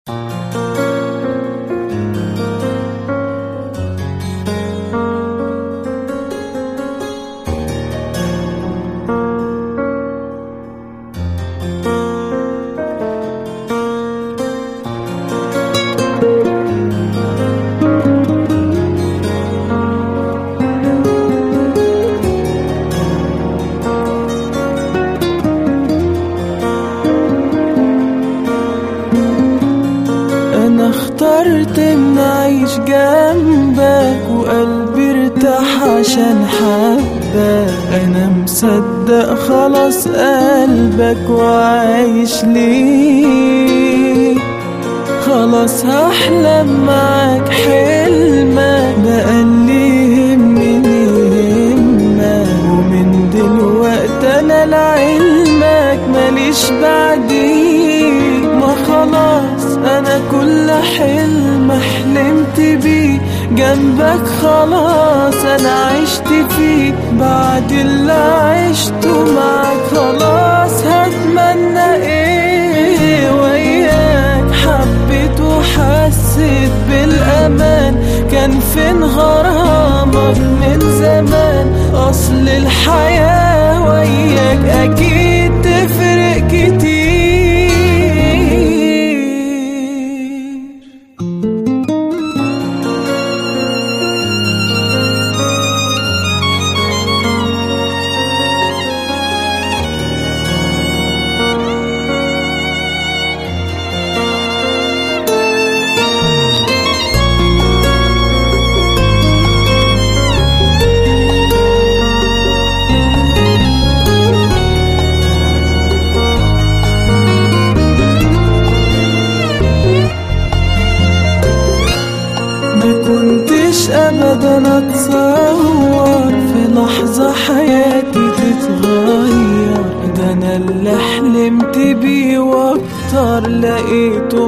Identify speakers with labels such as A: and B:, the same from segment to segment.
A: انا اخترت ان اعيش جنبك وقلبي ارتاح عشان حبك انا مصدق خلاص قلبك وعايش ليك خلاص هحلم معاك حلمك ده اللي يهمني يهمك ومن دلوقتي انا لعلمك ماليش بعديك ما خلاص انا كل حلم حلمت بيه جنبك خلاص انا عشت فيه بعد اللي عشته معاك خلاص هتمنى ايه وياك حبيت وحسيت بالامان كان فين غرامك من زمان اصل الحياة وياك اكيد تفرق كتير ما كنتش ابدا اتصور في لحظة حياتي تتغير ده انا اللي حلمت بيه واكتر لقيته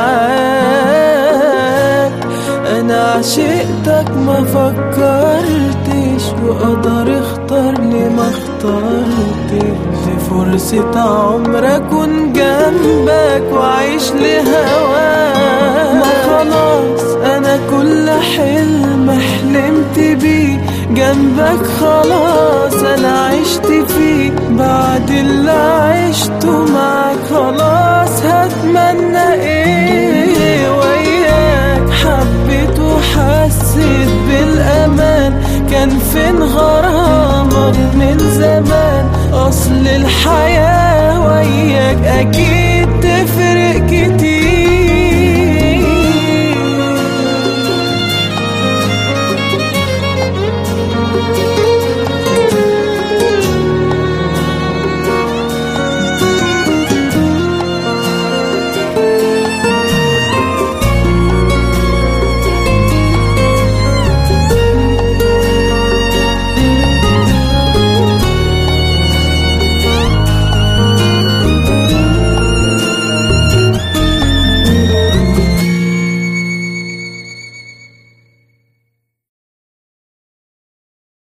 A: معاك انا عشقتك ما فكرتش وقدر اختار لي ما اخترتش دي فرصة عمر اكون جنبك واعيش لهواك ما خلاص انا كل حلم حلمت بيه جنبك خلاص انا عشت فيه بعد اللي عشته معاك خلاص هتمنى ايه وياك حبيت وحسيت بالامان كان فين غرامك من زمان اصل الحياة وياك اكيد